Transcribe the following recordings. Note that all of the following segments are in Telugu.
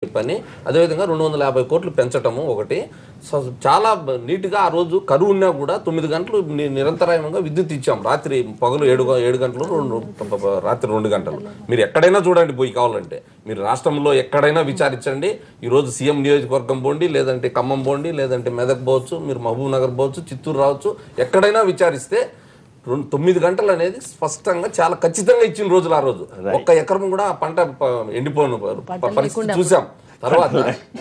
పని అదేవిధంగా రెండు వందల యాభై కోట్లు పెంచటము ఒకటి సో చాలా బ- నీట్గా ఆ రోజు కరువు ఉన్నా కూడా తొమ్మిది గంటలు ని- నిరంతరాయంగా విద్యుత్ ఇచ్చాం రాత్రి పగలు ఏడు గ- ఏడు గంటలు రెండు ప- ప- రాత్రి రెండు గంటలు మీరు ఎక్కడైనా చూడండి పోయి కావాలంటే మీరు రాష్ట్రంలో ఎక్కడైనా విచారించండి ఈరోజు సీఎం నియోజకవర్గం పోండి లేదంటే ఖమ్మం పోండి లేదంటే మెదక్ పోవచ్చు మీరు మహబూబ్ నగర్ పోవచ్చు చిత్తూరు రావచ్చు ఎక్కడైనా విచారిస్తే రెండు తొమ్మిది గంటలు అనేది స్పష్టంగా చాలా ఖచ్చితంగా ఇచ్చిన రోజులు ఆ రోజు ఒక్క ఎకరం కూడా ఆ పంట ప- ఎండిపోను ప- పరిస్థితి చూసాం తర్వాత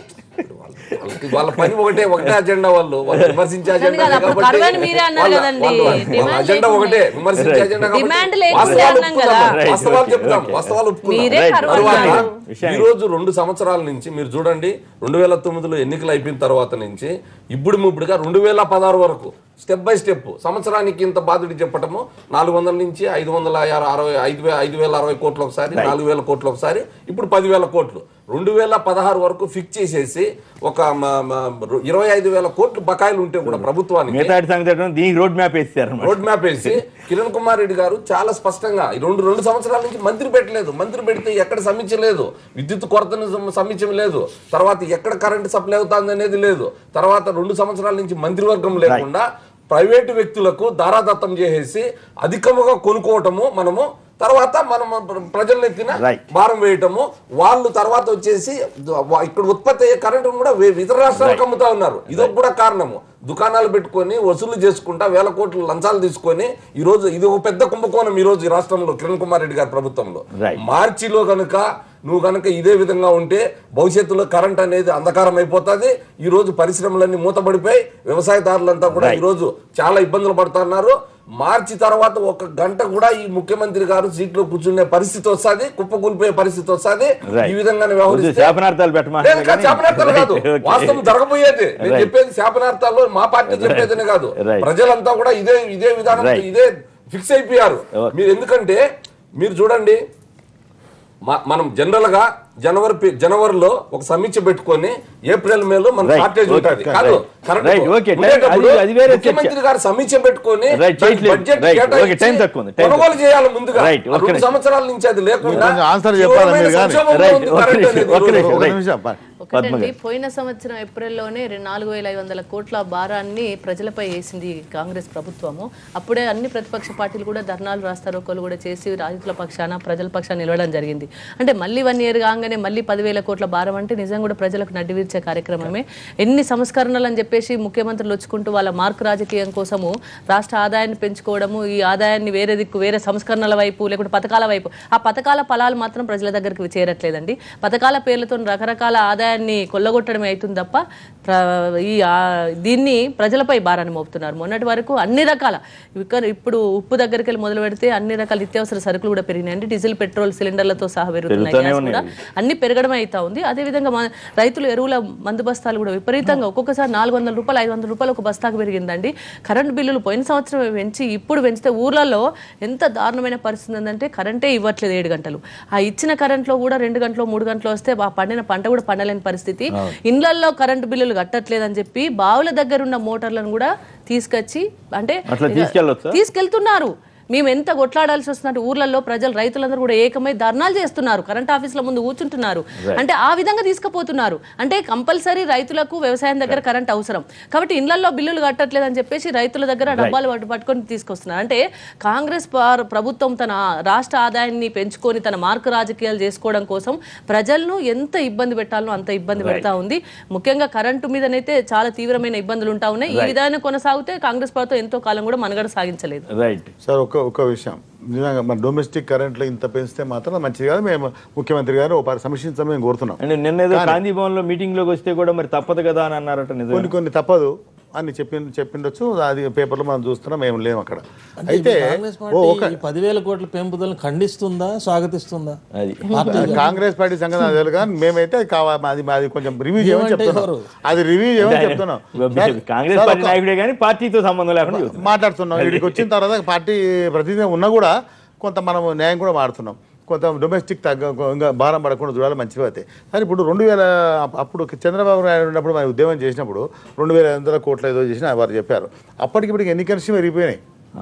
వాళ్ళకి వాళ్ళ పని ఒకటే ఒకటే అజెండా వాళ్ళు వాళ్ళు విమర్శించే అజెండా కాదు, అప్పుడు కాబట్టి కరువని మీరే అన్నారు వాళ్ళ- కదండి. వాళ్ళ- వాళ్ళ డిమాండ్ అజెండా లేకుండే. ఒకటే విమర్శించే అజెండా కాబట్టి డిమాండ్ లేకుండే వాస్తవాలు అన్నాం కదా. ఒప్పుకుందాం. Right, వాస్తవాలు okay, చెప్తాం okay. వాస్తవాలు ఒప్పుకుందాం. మీరే Right. కరువు తర్వాత అన్నారు. విషయాన్ని- ఈ రోజు రెండు సంవత్సరాల నుంచి మీరు చూడండి రెండు వేల తొమ్మిదిలో ఎన్నికలు అయిపోయిన తర్వాత నుంచి ఇప్పుడు ముప్పుడుగా రెండు వేల పదహారు వరకు స్టెప్ బై స్టెప్ సంవత్సరానికి ఇంత బాధుడి చెప్పటము నాలుగు వందల నుంచి ఐదు వందల యాభై- అరవై ఐదు వే ఐదు వేల అరవై కోట్లు ఒకసారి నాలుగు వేల కోట్లు ఒకసారి ఇప్పుడు పదివేల కోట్లు రెండు వేల పదహారు వరకు ఫిక్స్ చేసేసి ఒక మ- మ- ఇరవై ఐదు వేల కోట్లు బకాయిలు ఉంటే కూడా ప్రభుత్వానికి మిగతా సంగతి ఏంటంటే దీనికి రోడ్ మ్యాప్ వేస్తారు రోడ్ మ్యాప్ వేసి కిరణ్ కుమార్ రెడ్డి గారు చాలా స్పష్టంగా ఈ రెండు రెండు సంవత్సరాల నుంచి మంత్రి పెట్టలేదు మంత్రి పెడితే ఎక్కడ సమీక్ష లేదు విద్యుత్ కొరతను సమ- సమీక్ష లేదు తర్వాత ఎక్కడ కరెంట్ సప్లై అవుతుంది అనేది లేదు తర్వాత రెండు సంవత్సరాల నుంచి మంత్రివర్గం లేకుండా ప్రైవేటు వ్యక్తులకు దారాదత్తం చేసేసి అధికముగా కొనుక్కోవటము మనము తర్వాత మనం ప్రజల ఎత్తిన Right. భారం వేయటము వాళ్ళు తర్వాత వచ్చేసి ద- ఇక్కడ ఉత్పత్తి అయ్యే కరెంటు కూడా వే- ఇతర రాష్ట్రాలకు అమ్ముతా ఉన్నారు ఇదొక కూడా కారణము దుకాణాలు పెట్టుకొని వసూలు చేసుకుంటా వేల కోట్లు లంచాలు తీసుకొని ఈ రోజు ఇది ఒక పెద్ద కుంభకోణం ఈ రోజు ఈ రాష్ట్రంలో కిరణ్ కుమార్ రెడ్డి గారి ప్రభుత్వంలో Right. మార్చిలో కనుక నువ్వు కనుక ఇదే విధంగా ఉంటే భవిష్యత్తులో కరెంట్ అనేది అంధకారం అయిపోతుంది ఈ రోజు పరిశ్రమలన్నీ మూతపడిపోయి వ్యవసాయదారులంతా కూడా ఈ రోజు చాలా ఇబ్బందులు పడుతున్నారు మార్చి తర్వాత ఒక గంట కూడా ఈ ముఖ్యమంత్రి గారు సీట్లో కూర్చునే పరిస్థితి వస్తుంది కుప్పకూలిపోయే పరిస్థితి వస్తుంది Right. ఈ విధంగానే వద్దు, వ్యవహరిస్తే శాపనార్థాలు పెట్టమా లేదు కాదు, శాపనార్థాలు కాదు వాస్తవం జరగబోయేది నేను Right. చెప్పేది శాపనార్థాలు మా పార్టీ చెప్పేదినే కాదు Right. ప్రజలంతా కూడా ఇదే ఇదే విధానం Right. ఇదే ఫిక్స్ అయిపోయారు Okay. మీరు ఎందుకంటే మీరు చూడండి మ- మనం జనరల్ గా జనవరి పి- జనవరిలో ఒక సమీక్ష పెట్టుకొని ఏప్రిల్ మేలో మన Right. Shortage Okay. ఉంటుంది Okay. కాదు Right. Current Right. Okay. ఉండేటప్పుడు అది- అది వేరే చర్చ. ముఖ్యమంత్రి గారు సమీక్ష పెట్టుకొని Right. దానికి చేయట్లేదు. Budget Right. Okay. కేటాయించి Time తక్కువ ఉంది. Time కొనుగోలు చేయాలి ముందుగా Right. ఆ Okay. రెండు సంవత్సరాల నుంచి అది లేకుండా కొంచెం answer చెప్పాలా తీవ్రమైన మీరు కానీ? సంక్షోభంలో Right. ఉంది ఒక కరెంట్ నిమిషం, అనేది ఒక ఈ రోజు. నిమిషం. ఒక Right. నిమిషం ప- ఒకటండి పద్మగారు. పోయిన సంవత్సరం ఏప్రిల్లోనే రె- నాలుగు వేల ఐదు వందల కోట్ల భారాన్ని ప్రజలపై వేసింది కాంగ్రెస్ ప్రభుత్వము అప్పుడే అన్ని ప్రతిపక్ష పార్టీలు కూడా ధర్నాలు రాస్తారోకోలు కూడా చేసి రైతుల పక్షాన ప్రజల పక్షాన నిలవడం జరిగింది అంటే మళ్ళీ వన్ ఇయర్ కాగానే మళ్ళీ పదివేల కోట్ల భారం అంటే నిజంగా కూడా ప్రజలకు నడ్డివీర్చే కార్యక్రమమే ఎన్ని సంస్కరణలు అని చెప్పేసి ముఖ్యమంత్రులు వచ్చుకుంటూ వాళ్ళ మార్క్ రాజకీయం కోసము రాష్ట్ర ఆదాయాన్ని పెంచుకోవడము ఈ ఆదాయాన్ని వేరే దిక్కు వేరే సంస్కరణల వైపు లేకుంటే పథకాల వైపు ఆ పథకాల ఫలాలు మాత్రం ప్రజల దగ్గరికి చేరట్లేదండి పథకాల పేర్లతో రకరకాల ఆదాయాన్ని కొల్లగొట్టడమే అవుతుంది తప్ప ప్ర- ఈ ఆ- దీన్ని ప్రజలపై భారాన్ని మోపుతున్నారు మొన్నటి వరకు అన్ని రకాల ఇక్కడ ఇప్పుడు ఉప్పు దగ్గరికి వెళ్ళి మొదలు పెడితే అన్ని రకాల నిత్యావసర సరుకులు కూడా పెరిగినాయండి డీజిల్ పెట్రోల్ సిలిండర్లతో సహా పెరుగుతున్నాయి పెరుగుతూనే గ్యాస్ కూడా అన్ని పెరగడం అవుతా ఉంది అదేవిధంగా మన రైతులు ఎరువుల మందు బస్తాలు కూడా విపరీతంగా ఒక్కొక్కసారి నాలుగు వందల రూపాయలు ఐదు వందల రూపాయలు ఒక బస్తాకు పెరిగిందండి కరెంట్ బిల్లులు పోయిన సంవత్సరం పెంచి ఇప్పుడు పెంచితే ఊర్లలో ఎంత దారుణమైన పరిస్థితి ఉందంటే కరెంటే ఇవ్వట్లేదు ఏడు గంటలు ఆ ఇచ్చిన కరెంట్లో కూడా రెండు గంటలు మూడు గంటలు వస్తే ఆ పండిన పంట కూడా పండలేని పరిస్థితి ఇళ్లలో కరెంటు బిల్లులు కట్టట్లేదని చెప్పి బావుల దగ్గర ఉన్న మోటార్లను కూడా తీసుకొచ్చి అంటే అట్లా తీసుకెళ్ళొచ్చా? తీసుకెళ్తున్నారు మేము ఎంత కొట్లాడాల్సి వస్తుందంటే ఊర్లలో ప్రజలు రైతులందరూ కూడా ఏకమై ధర్నాలు చేస్తున్నారు కరెంట్ ఆఫీసుల ముందు కూర్చుంటున్నారు అంటే ఆ విధంగా తీసుకుపోతున్నారు అంటే కంపల్సరీ రైతులకు వ్యవసాయం దగ్గర కరెంట్ అవసరం కాబట్టి ఇళ్లలో బిల్లులు కట్టట్లేదని చెప్పేసి రైతుల దగ్గర డబ్బాలు పట్టు- పట్టుకొని తీసుకొస్తున్నారు అంటే కాంగ్రెస్ పార్- ప్రభుత్వం తన రాష్ట్ర ఆదాయాన్ని పెంచుకొని తన మార్కు రాజకీయాలు చేసుకోవడం కోసం ప్రజలను ఎంత ఇబ్బంది పెట్టాలనో అంత ఇబ్బంది పెడతా ఉంది ముఖ్యంగా కరెంటు మీదనైతే చాలా తీవ్రమైన ఇబ్బందులు ఉంటా ఉన్నాయి ఈ విధానం కొనసాగితే కాంగ్రెస్ ప్రభుత్వం ఎంతో కాలం కూడా మనుగడ సాగించలేదు రైట్ సార్ ఒక ఒక విషయం నిజంగా మన డొమెస్టిక్ కరెంట్లో ఇంత పెంచితే మాత్రం మంచిది కాదు మేము ముఖ్యమంత్రి గారు ఒక సమీక్షించమని మేము కోరుతున్నాం అంటే నిన్న ఏదో గాంధీ భవన్ లో మీటింగ్ లోకి వస్తే కూడా మరి తప్పదు కదా అని అన్నారట నిజం కొన్ని కొన్ని తప్పదు అని చెప్పి చెప్పిండొచ్చు అది పేపర్లో మనం చూస్తున్నాం మేము లేము అక్కడ అయితే కాంగ్రెస్ ఓ ఒక పార్టీ ఈ పదివేల కోట్ల పెంపుదలను ఖండిస్తుందా స్వాగతిస్తుందా అది కాంగ్రెస్ పార్టీ సంగతి నాకు తెలియదు కానీ మేమైతే కావా అది మాది కొంచెం రివ్యూ చేయమని ఏమంటే చెప్తున్నాం ఎవరు? అది రివ్యూ చేయమని చెప్తున్నాం సార్, కాంగ్రెస్ సార్, పార్టీ ఒక- నాయకుడే కానీ పార్టీతో సంబంధం లేకుండా చెబుతున్నారు. మాట్లాడుతున్నాం ఇక్కడికి వచ్చిన తర్వాత పార్టీ ప్రతినిధిగా ఉన్నా కూడా కొంత మనం న్యాయం కూడా మాడుతున్నాం కొంత డొమెస్టిక్ తగ్గ ఇంకా భారం పడకుండా చూడాలి మంచిగా అయితే కానీ ఇప్పుడు రెండు వేల అప్పుడు చంద్రబాబు నాయుడు ఉన్నప్పుడు మనం ఉద్యమం చేసినప్పుడు రెండు వేల ఐదు వందల కోట్ల ఏదో చేసినా వారు చెప్పారు అప్పటికిప్పటికి ఎన్ని కనిషి పెరిగిపోయినాయి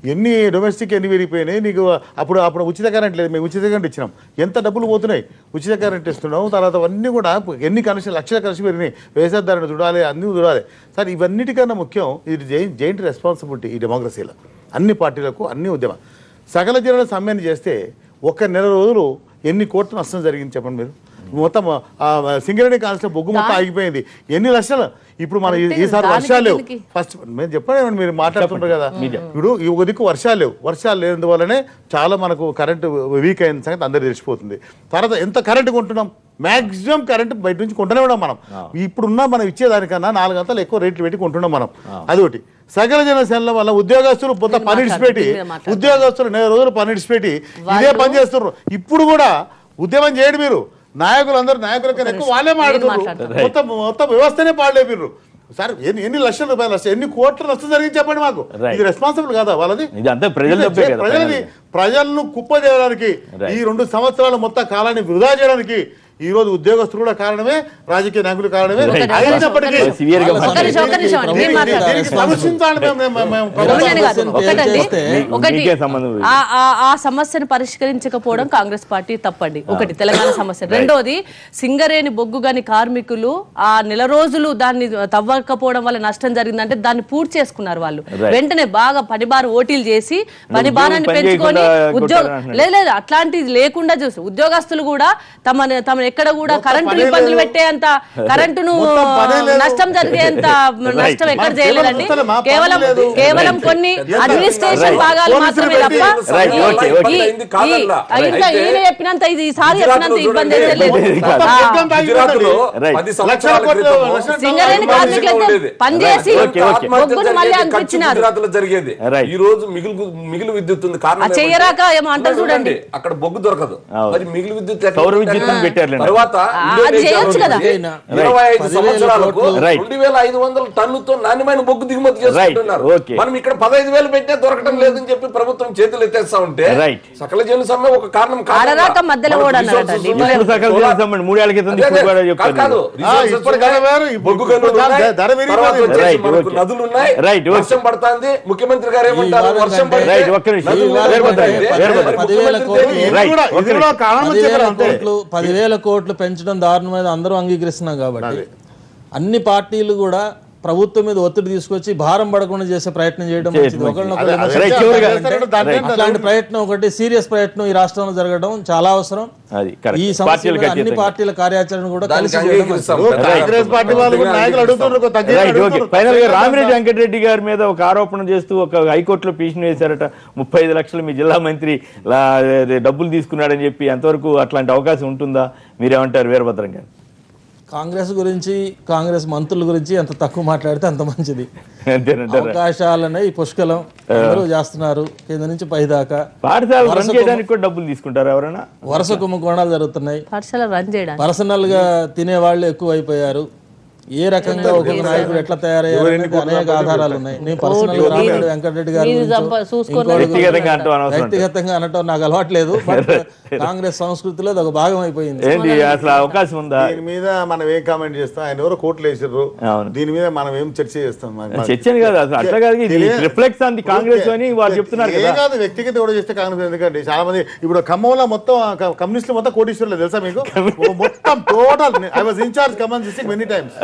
ఎన్ని డొమెస్టిక్ ఎన్ని విరిగిపోయినాయి నీకు అప్పుడు అప్పుడు ఉచిత కరెంట్ లేదు మేము ఉచిత కరెంట్ ఇచ్చినాం ఎంత డబ్బులు పోతున్నాయి ఉచిత కరెంట్ ఇస్తున్నాం తర్వాత అవన్నీ కూడా ఎన్ని కనెక్షన్ లక్షల కనెక్షన్ పెరిగినాయి వ్యవసాయదారుని చూడాలి అన్నీ చూడాలి సార్ ఇవన్నిటికన్నా ముఖ్యం ఇది జైంట్ జైంట్ రెస్పాన్సిబిలిటీ ఈ డెమోక్రసీలో అన్ని పార్టీలకు అన్ని ఉద్యమం సకల జనుల సమ్మెను చేస్తే ఒక్క నెల రోజులు ఎన్ని కోట్ల నష్టం జరిగింది చెప్పండి మీరు మొత్తం ఆ, సింగరేణి కాల్సిన బొగ్గు మొత్తం ఆగిపోయింది ఎన్ని లక్షలు ఇప్పుడు మన ఈ- ఈసారి దానికి వర్షాలు లేవు దీనికి. ఫస్ట్ మేము చెప్పండి మీరు మాట్లాడుతుంటారు కదా ఇప్పుడు ఈ ఒక దిక్కు వర్షాలు లేవు వర్షాలు లేనందువల్లనే చాలా మనకు కరెంట్ వీక్ అయిన సంగతి అందరికీ తెలిసిపోతుంది తర్వాత ఎంత కరెంట్ కొంటున్నాం మాక్సిమం కరెంట్ బయట నుంచి కొంటూనే ఉన్నాం మనం ఇప్పుడున్న మనం ఇచ్చేదానికన్నా నాలుగు అంతలు ఎక్కువ రేట్లు పెట్టి కొంటున్నాం మనం అదొకటి సకల జన సేనల వల్ల ఉద్యోగస్తులు పొంత పని ఇడిచిపెట్టి దీని మీద మాట్లాడండి. ఉద్యోగస్తులు నెల రోజులు పని ఇడిచిపెట్టి ఇదే పని చేస్తున్నారు ఇప్పుడు కూడా ఉద్యమం చేయండి మీరు నాయకులందరూ నాయకుల కన్నా ఎక్కువ వాళ్ళే మాట్లాడుతున్నారు మాట్లాడతారు. మొత్తం మొత్తం వ్యవస్థనే పాడలేపిర్రు సార్ ఎన్ని ఎన్ని లక్షల రూపాయలు వస్తాయి ఎన్ని కోట్ల నష్టం జరిగింది చెప్పండి మాకు Right. ఇది రెస్పాన్సిబుల్ కాదా వాళ్ళది ఇది అంతా ప్రజల ఇది తప్పే కదా, ప్రజలది final గా. ప్రజలను కుప్ప చేయడానికి Right. ఈ రెండు సంవత్సరాల మొత్తం కాలాన్ని వృధా చేయడానికి ఈ రోజు ఉద్యోగస్తులు కూడా కారణమే రాజకీయ నాయకులు కారణమే Right. అయినప్పటికీ సివియర్ గా ఒక్క నిమిషం, ఒక్క నిమిషం అండి. దీనికి- నేను మాట్లాడతాను. దీనికి సమర్థించాలి మేము- మేము- మేము రమణాని గారు, ఒకటండి చేస్తే ఒకటి మీకే సంబంధం లేదు. ఆ- ఆ- ఆ సమస్యను పరిష్కరించకపోవడం కాంగ్రెస్ పార్టీ తప్పండి ఒకటి తెలంగాణ సమస్య రెండోది సింగరేణి బొగ్గు గని కార్మికులు ఆ నెల రోజులు దాన్ని తవ్వకపోవడం వల్ల నష్టం జరిగిందంటే దాన్ని పూర్తి చేసుకున్నారు వాళ్ళు Right. వెంటనే బాగా పనిబారు ఓటీలు చేసి పని ఉద్యోగం భారాన్ని పని పెంచుకొని చేయకుండా ఉద్యోగ కొట్టారు అంటున్నారు. లేదు లేదు అట్లాంటిది లేకుండా చూసి ఉద్యోగస్తులు కూడా తమ తమ ఎక్కడ కూడా కరెంటు పనే ఇబ్బందులు లేదు. పెట్టేంత కరెంటును మొత్తం పనే లేదు. నష్టం జరిగేంత నష్టం ఎక్కడ మా చేయలేదండి కేవలం మా పని కేవలం లేదు. కేవలం కొన్ని అడ్మినిస్ట్రేషన్ Right. భాగాలు పోలీసులు మాత్రమే పెట్టి- తప్ప Right, ఈ- okay, okay. ఈ- అయింది కాదన్నా. ఈ- ఇంకా అయితే ఈయన చెప్పినంత ఇది ఈసారి గుజరాత్లో చెప్పినంత ఇబ్బంది అయితే చూడండి, లేదు మొత్తం ఆ, మొత్తం తాగి గుజరాత్లో Right. పది లక్షల సంవత్సరాల కోట్ల క్రితము లక్షల సింగరేణి ఆత్మహత్య కార్మికులైతే ఉండేది. పనిచేసి Right. Okay, okay. ఆత్మహత్య బొగ్గును మళ్ళీ జరిగేది ఖర్చు అందించినారు. గుజరాత్లో జరిగేది Right. ఈ రోజు మిగులు మిగులు విద్యుత్ ఉంది కారణం ఆ చెయ్యరాక ఏమంటే- ఏమో అంటారు చూడండి, చూడండి. అక్కడ బొగ్గు దొరకదు అవును. మరి మిగులు విద్యుత్ ఎట్లా సౌర ఉంటుంది? విద్యుత్తుని పెట్టారులేండి. తర్వాత ఆ, ఇండోనేషియా చేయొచ్చు కదా. నుంచి Right. ఇరవై ఐదు పదివేల సంవత్సరాలకు కోట్లు. Right. రెండు వేల ఐదు వందల టన్నుతో నాణ్యమైన బొగ్గు దిగుమతి చేసుకుంటున్నారు Right. Okay. మనం ఇక్కడ పదహైదు వేలు పెట్టే దొరకడం లేదని చెప్పి ప్రభుత్వం చేతులు ఎత్తేస్తా ఉంటే Right. సకల జన సమ్మె ఒక కారణం కాదు. ఆడరాక మధ్యలో మనకు కూడా అన్నారట resources అండి. ఉన్నాయి. ఇప్పుడు సకల సోలార్- జనసమ్మె మూడేళ్ల క్రితం అదే, ఇప్పుడు కూడా అదే, చెప్తారు కాదు, మీరు. resources ఇప్పుడు ఉన్నాయి, ధర వేరు, ఇప్పుడు బొగ్గు గనులు ఇప్పుడు ధర- ఉన్నాయి, ధర పెరిగిపోయింది. తర్వాత వచ్చేసి Right, మనకు okay. నదులు ఉన్నాయి Right, okay. వర్షం పడుతుంది ముఖ్యమంత్రి గారు ఏమంటారు ఈ వర్షం వారం పడితే Right, ఒక్క నిమిషం. నదులు ఈ వారం నిలబడతాయి. కంటే మరి పదివేల ముఖ్యమంత్రి కోట్లు. దేని- ఇది Right. కూడా ఇది Okay. కూడా కారణం పదివేల చెప్పారు అంతే కోట్లు పదివేల కోట్లు పెంచడం దారుణమైన అందరూ అంగీకరిస్తున్నాం కాబట్టి అన్ని పార్టీలు కూడా ప్రభుత్వం మీద ఒత్తిడి తీసుకొచ్చి భారం పడకుండా చేసే ప్రయత్నం చేయడం మంచిది మంచిది. ఒకరినొకరు అదే, అదే, Right, విమర్శించడం చివరిగా కంటే దాంట్లో ఏంటో అట్లాంటి ప్రయత్నం ఒకటి సీరియస్ ప్రయత్నం ఈ రాష్ట్రంలో జరగడం చాలా అవసరం అది correct. ఈ సమస్య పార్టీలకు మీద అన్ని అతీతంగా. పార్టీల కార్యాచరణ కూడా దానికి కలిసి చేయడం అంగీకరిస్తాం. మంచిది. ఇప్పుడు కాంగ్రెస్ పార్టీ వాళ్ళు కూడా నాయకులు అడుగుతున్నారు తగ్గి రైట్ ఓకే ఫైనల్ గా రామిరెడ్డి వెంకటరెడ్డి గారి మీద ఒక ఆరోపణ చేస్తూ ఒక హైకోర్టులో పిటిషన్ వేశారట ముప్పై ఐదు లక్షలు మీ జిల్లా మంత్రి లా- అదే డబ్బులు తీసుకున్నాడని చెప్పి ఎంతవరకు అట్లాంటి అవకాశం ఉంటుందా మీరేమంటారు వీరభద్రం గారు కాంగ్రెస్ గురించి కాంగ్రెస్ మంత్రుల గురించి ఎంత తక్కువ మాట్లాడితే అంత మంచిది అంతేనంటారా అవకాశాలనే ఈ పుష్కలం అందరూ చేస్తున్నారు కింద నుంచి పై దాకా పాఠశాల వరుస రన్ చేయడానికి కూడా డబ్బులు తీసుకుంటారు ఎవరైనా వరుస కుంభకోణాలు జరుగుతున్నాయి పాఠశాల రన్ చేయడానికి పర్సనల్ గా తినే వాళ్ళు ఎక్కువ అయిపోయారు ఏ రకంగా ఒక్కొక్క నాయకుడు ఎట్లా తయారయ్యారు అనేది అనేక ఆధారాలు ఉన్నాయి నేను పర్సనల్ గా రామిరెడ్డి వెంకటరెడ్డి గారి మీరు గురించో, సంప- చూసుకొని ఇంకోటి వ్యక్తిగతంగా అంటూ అనవసరం వ్యక్తిగతంగా అనటం నాకు అలవాట్లేదు బట్ కాంగ్రెస్ సంస్కృతిలో అది ఒక భాగం అయిపోయింది ఏంటి అసలు అవకాశం ఉందా దీని మీద మనం ఏం కామెంట్ చేస్తాం ఆయన ఎవరో కోట్లు వేసారు అవును. దీని మీద మనం ఏం చర్చ చేస్తాం మాకు- మాకు చర్చని కాదు అసలు అట్లా కాదు ఇది తెలియ- రిఫ్లెక్ట్స్ ఆన్ ది కాంగ్రెస్ అని వాళ్ళు చెప్తున్నారు ఏం కదా కాదు వ్యక్తిగత ఎవడో చేస్తే కాంగ్రెస్ ఎందుకండి చాలా మంది ఇప్పుడు ఖమ్మంలో మొత్తం క- కమ్యూనిస్టులు మొత్తం కోటీశ్వరులు తెలుసా మీకు మొత్తం total I was incharge Khammam district many times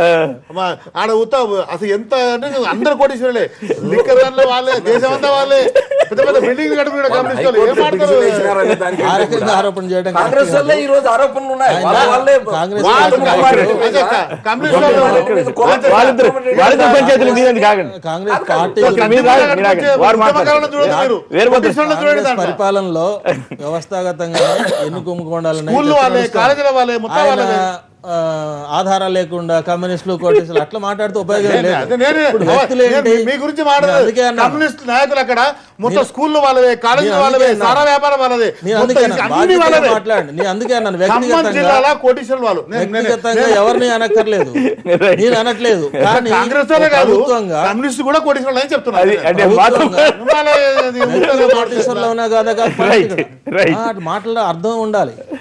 ఆడ ఉత్త అసలు ఎంత అంటే అందరు కోటీశ్వరులే లిక్కర్ దాంట్లో వాళ్ళే దేశం అంతా వాళ్ళే పెద్ద పెద్ద బిల్డింగ్ కట్టుకున్నాడు కమ్యూనిస్టులు ఏం హైకోర్టులో మాట్లాడతారు పిటిషన్ వేసినారనే దానికి ఆ ఏంటి రకంగా కూడా? ఆరోపణ చేయడం కాంగ్రెస్ వల్లే ఈ రోజు ఆరోపణలు ఉన్నాయి వాళ్ళ వాళ్ళే కాంగ్రెస్ వాళ్ళు పార్టీ కమ్యూనిస్టులు. అదే క- కమ్యూనిస్టులు వాళ్ళిద్దరు వాళ్ళిద్దరు పంచాయతీలు మీదండి కాగండి కాంగ్రెస్ పార్టీ ఓకే, మీరు రాగండి, మీరు రాగండి. వారు మాట్లాడతారు. చూడండి మీరు. వేరే పద్ధతి. కోటీశ్వరులను చూడండి కాంగ్రెస్ దాంట్లో. పరిపాలనలో వ్యవస్థాగతంగా ఎన్ని కుంభకోణాలు స్కూళ్ళు వాళ్ళే కాలేజీల వాళ్ళే మొత్తం ఆయన వాళ్ళే ఆ, ఆధారాలు లేకుండా కమ్యూనిస్టులు కోటీసులు అట్లా మాట్లాడితే ఉపయోగం అదే లేదు నేనే- ఇప్పుడు నేను వ్యక్తులు ఏంటి? మీ గురించి నేను మాట్లాడదు అందుకే అన్నాను. కమ్యూనిస్ట్ నాయకులు అక్కడ మొత్తం స్కూళ్ళు వాళ్ళవే కాలేజీలు నేను వాళ్ళవే అందుకే సారా వ్యాపారం వాళ్ళదే నేను మొత్తం అందుకే ఇది అన్నాను, అన్ని బాధ్యతగా వాళ్ళవే మాట్లాడండి నేను అందుకే అన్నాను ఖమ్మం వ్యక్తిగతంగా జిల్లాలో కోటీశ్వరులు వాళ్ళు నేను- నేను- వ్యక్తిగతంగా నేను- ఎవరిని అనక్కర్లేదు నేను అనట్లేదు కానీ కాంగ్రెస్ వాళ్ళే కాదు ప్రభుత్వంగా కమ్యూనిస్ట్ కూడా కోటీశ్వరులు అని అది చెప్తున్నారు అంటే మాత్రం ఉండాలి, అది ఉండాలి. కోటీశ్వరులు ఉన్నా కాదా కాదు Right, పార్టీ కదా. right. ఆ, అటు మాటల్లో అర్థం ఉండాలి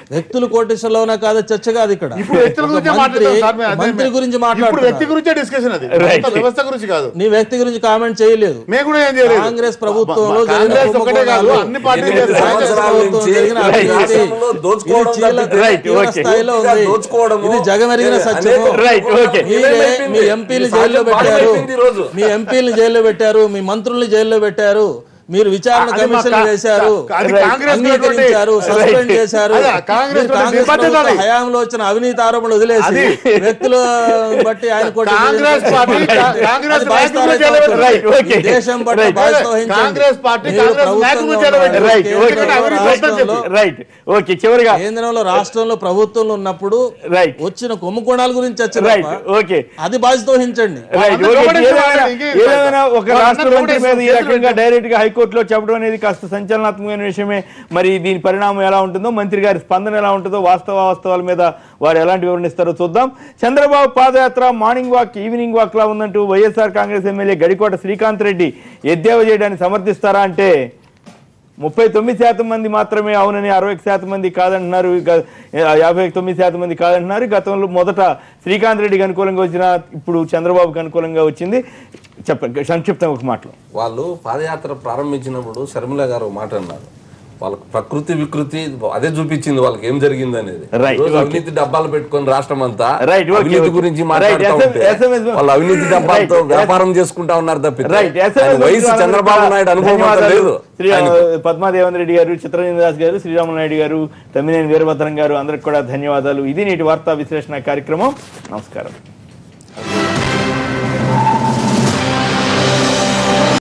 వ్యక్తులు కోటేశ్వరలో ఉన్నా కాదు చర్చ కాదు ఇక్కడ ఇప్పుడు వ్యక్తుల ఒక గురించే మంత్రి- మాట్లాడతాం సార్ మేము అదే మంత్రి మేము. గురించి ఇప్పుడు వ్యక్తి మాట్లాడుతున్నారు గురించే డిస్కషన్ అది Right. మొత్తం వ్యవస్థ గురించి కాదు నీ వ్యక్తి గురించి కామెంట్ చేయలేదు మేము కూడా ఏం చేయలేదు కాంగ్రెస్ ప్రభుత్వంలో జరిగిన కాంగ్రెస్ ఒకటే కాదు కుంభకోణాలు, అన్ని పార్టీలు ఎనిమిది చేస్తాయి. సంవత్సరాల ప్రభుత్వం నుంచి జరిగిన ఈ అభివృద్ధి, రాష్ట్రంలో దోచుకోవడం ఇది చీల- తప్పితే Right, తీవ్ర okay. స్థాయిలో పూర్తిగా ఉంది. దోచుకోవడము, ఇది జగమెరిగిన అనేక సత్యము Right, okay. మీరే ఇదేమైపోయింది? మీ ఎంపీలు ఇది జైల్లో సహజ పెట్టారు భాగమైపోయింది ఈ రోజు. మీ ఎంపీలు జైల్లో పెట్టారు మీ మంత్రుల్ని జైల్లో పెట్టారు మీరు విచారణ అది మా కమిషన్ కా- వేశారు అది Right. కాంగ్రెస్ అంగీకరించారు ఉన్నటువంటి- సస్పెండ్ చేశారు అదే, కాంగ్రెస్ మీరు కాంగ్రెస్ నిబద్ధత ప్రభుత్వ అది. హయాంలో వచ్చిన అవినీతి ఆరోపణలు వదిలేసి అది. వ్యక్తుల బట్టి ఆయన కొట్టి కాంగ్రెస్ పార్టీ కా- కాంగ్రెస్ అది నాయకులు బాధ్యత జైల్లో అవుతుంది. Right, okay. ఈ దేశం పట్ల Right. బాధ్యత వహించండి. కాంగ్రెస్ పార్టీ మీరు కాంగ్రెస్ ప్రభుత్వంలో నాయకులు జైల్లో ఉన్నారు. Right, okay. కేంద్రంలో, అవినీతి వద్దని రాష్ట్రంలో రైట్ ఓకే చివరిగా కేంద్రంలో రాష్ట్రంలో ప్రభుత్వంలో ఉన్నప్పుడు Right. వచ్చిన కుంభకోణాల గురించి చర్చ రైట్ తప్ప ఓకే అది బాధ్యత వహించండి రైట్ అందరూ ఓకే నోటీసులు ఏదేమైనా వాడాలి, ఇంకేం ఏదేమైనా ఒక కాదు. రాష్ట్ర అందరూ మంత్రి మీద ఈ నోటీసులు రకంగా పెట్టారు. డైరెక్ట్ గా హైకోర్టులో చెప్పడం అనేది కాస్త సంచలనాత్మకమైన విషయమే మరి దీని పరిణామం ఎలా ఉంటుందో మంత్రి గారి స్పందన ఎలా ఉంటుందో వాస్తవ వాస్తవాల మీద వారు ఎలాంటి వివరణిస్తారో చూద్దాం Chandrababu padayatra morning walk evening walk లా ఉందంటూ YSR Congress MLA Gadikota Srikanth Reddy ఎద్దేవా చేయడాన్ని సమర్థిస్తారా అంటే ముప్పై తొమ్మిది శాతం మంది మాత్రమే అవునని అరవై శాతం మంది కాదంటున్నారు ఇక యాభై తొమ్మిది శాతం మంది కాదంటున్నారు గతంలో మొదట శ్రీకాంత్ రెడ్డికి అనుకూలంగా వచ్చిన ఇప్పుడు చంద్రబాబుకి అనుకూలంగా వచ్చింది చెప్పండి సంక్షిప్తంగా ఒక మాటలో వాళ్ళు పాదయాత్ర ప్రారంభించినప్పుడు శర్మిల గారు ఒక మాట అన్నారు వాళ్ళకి ప్రకృతి వికృతి అదే చూపించింది వాళ్ళకి ఏం జరిగింది అనేది Right, ఈరోజు okay. అవినీతి డబ్బాలు పెట్టుకొని రాష్ట్రం అంతా Right, okay, అవినీతి okay. గురించి Right, మాట్లాడుతూ SM ఉంటే SMS వాళ్ళు అవినీతి డబ్బాలతో Right, వ్యాపారం చేసుకుంటా ఉన్నారు తప్పితే రైట్ ఆయన వయసు చంద్రబాబు నాయుడు అనుభవం అంత లేదు శ్రీ ఆయనకు. పద్మాదేవేంద్ర రెడ్డి గారు చిత్రరేంద్ర దాస్ గారు శ్రీరాములు నాయుడు గారు తమ్మినేని వీరభద్రం గారు అందరికి కూడా ధన్యవాదాలు ఇది నేటి వార్తా విశ్లేషణ కార్యక్రమం నమస్కారం